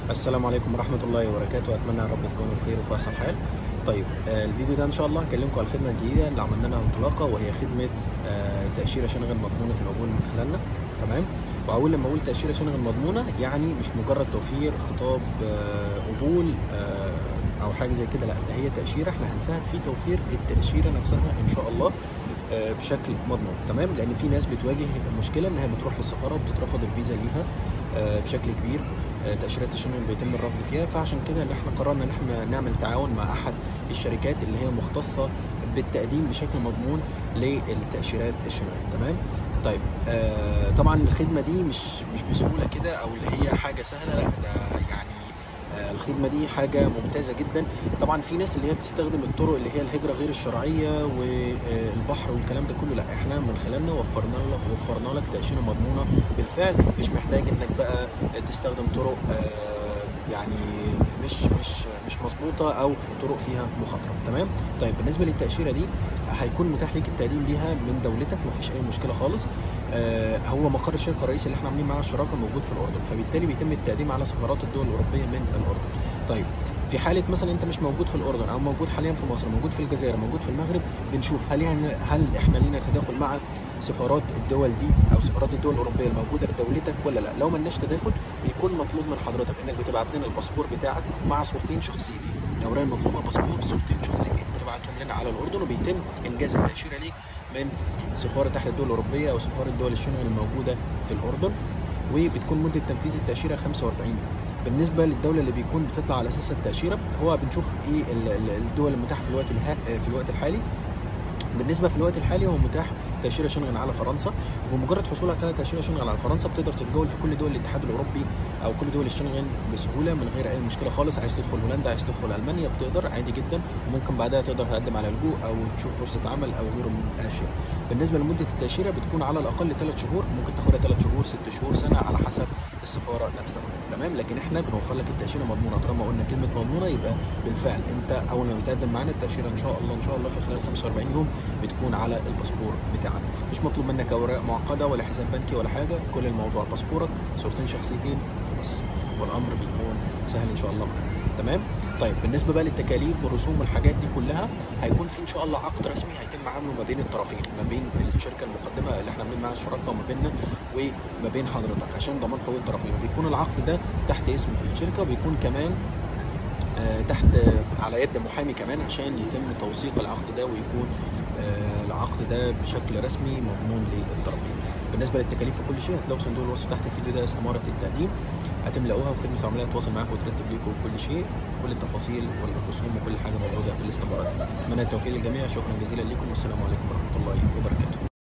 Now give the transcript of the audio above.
السلام عليكم ورحمة الله وبركاته أتمنى يا رب تكونوا بخير وفي أحسن حال. طيب آه، الفيديو ده إن شاء الله هكلمكم على الخدمة الجديدة اللي عملنا لها انطلاقة وهي خدمة آه، تأشيرة شنغن مضمونة القبول من خلالنا تمام؟ وأول لما أقول تأشيرة شنغن مضمونة يعني مش مجرد توفير خطاب آه، قبول آه، أو حاجة زي كده لا ده هي تأشيرة إحنا هنساعد في توفير التأشيرة نفسها إن شاء الله آه، بشكل مضمون تمام لان في ناس بتواجه مشكله انها بتروح للسفاره وبتترفض الفيزا ليها آه، بشكل كبير آه، تاشيرات الشنغن بيتم الرفض فيها فعشان كده ان احنا قررنا ان احنا نعمل تعاون مع احد الشركات اللي هي مختصه بالتقديم بشكل مضمون للتاشيرات الشنغن تمام طيب آه طبعا الخدمه دي مش مش بسهوله كده او اللي هي حاجه سهله لا ده يعني آه، الخدمه دي حاجه ممتازه جدا طبعا في ناس اللي هي بتستخدم الطرق اللي هي الهجره غير الشرعيه والبحر والكلام ده كله لا احنا من خلالنا وفرنا لك وفرنا لك تاشيره مضمونه بالفعل مش محتاج انك بقى تستخدم طرق آه، يعني مش مش مش مظبوطه او طرق فيها مخاطره تمام طيب بالنسبه للتاشيره دي هيكون متاح ليك التقديم ليها من دولتك مفيش اي مشكله خالص آه، هو مقر الشركه الرئيسي اللي احنا عاملين معاها الشراكه موجود في الاردن فبالتالي بيتم التقديم على سفارات الدول الاوروبيه من الاردن طيب في حاله مثلا انت مش موجود في الاردن او موجود حاليا في مصر موجود في الجزائر موجود في المغرب بنشوف هل يعني هل احنا لينا تداخل مع سفارات الدول دي او سفارات الدول الاوروبيه الموجوده في دولتك ولا لا لو ملناش تداخل بيكون مطلوب من حضرتك انك بتبعت لنا الباسبور بتاعك مع صورتين شخصيتين الاوراق المطلوبه باسبور صورتين شخصيتين بتبعتهم لنا على الاردن وبيتم انجاز التاشيره ليك من سفاره احد الدول الاوروبيه او سفاره دول الشنغن الموجوده في الاردن وبتكون مده تنفيذ التاشيره 45 يوم بالنسبه للدوله اللي بيكون بتطلع على اساس التاشيره هو بنشوف ايه ال- ال- الدول المتاحه في الوقت الها في الوقت الحالي بالنسبه في الوقت الحالي هو متاح تاشيره شنغن على فرنسا وبمجرد حصولك على تاشيره شنغن على فرنسا بتقدر تتجول في كل دول الاتحاد الاوروبي او كل دول الشنغن بسهوله من غير اي مشكله خالص عايز تدخل هولندا عايز تدخل المانيا بتقدر عادي جدا وممكن بعدها تقدر تقدم على لجوء او تشوف فرصه عمل او غيره من الاشياء بالنسبه لمده التاشيره بتكون على الاقل 3 شهور ممكن تاخدها 3 شهور 6 شهور سنه على حسب السفاره نفسها تمام لكن احنا بنوفر لك التاشيره مضمونه طالما قلنا كلمه مضمونه يبقى بالفعل انت اول ما بتقدم معانا التاشيره ان شاء الله ان شاء الله في خلال 45 يوم بتكون على الباسبور بتاعك مش مطلوب منك اوراق معقده ولا حساب بنكي ولا حاجه كل الموضوع باسبورك صورتين شخصيتين بس والامر بيكون سهل ان شاء الله معاك تمام طيب بالنسبه بقى للتكاليف والرسوم والحاجات دي كلها هيكون في ان شاء الله عقد رسمي هيتم عامله ما بين الطرفين ما بين الشركه المقدمه اللي احنا عاملين معاها الشراكه وما بيننا وما بين حضرتك عشان ضمان حقوق الطرفين وبيكون العقد ده تحت اسم الشركه وبيكون كمان آه، تحت آه، على يد محامي كمان عشان يتم توثيق العقد ده ويكون آه، العقد ده بشكل رسمي مضمون للطرفين بالنسبه للتكاليف وكل شيء هتلاقوا في صندوق الوصف تحت الفيديو ده استماره التقديم هتملأوها وخدمه العملاء تتواصل معاكم وترتب لكم كل شيء كل التفاصيل والرسوم وكل حاجه موجوده في الاستمارات اتمنى التوفيق للجميع شكرا جزيلا لكم والسلام عليكم ورحمه الله وبركاته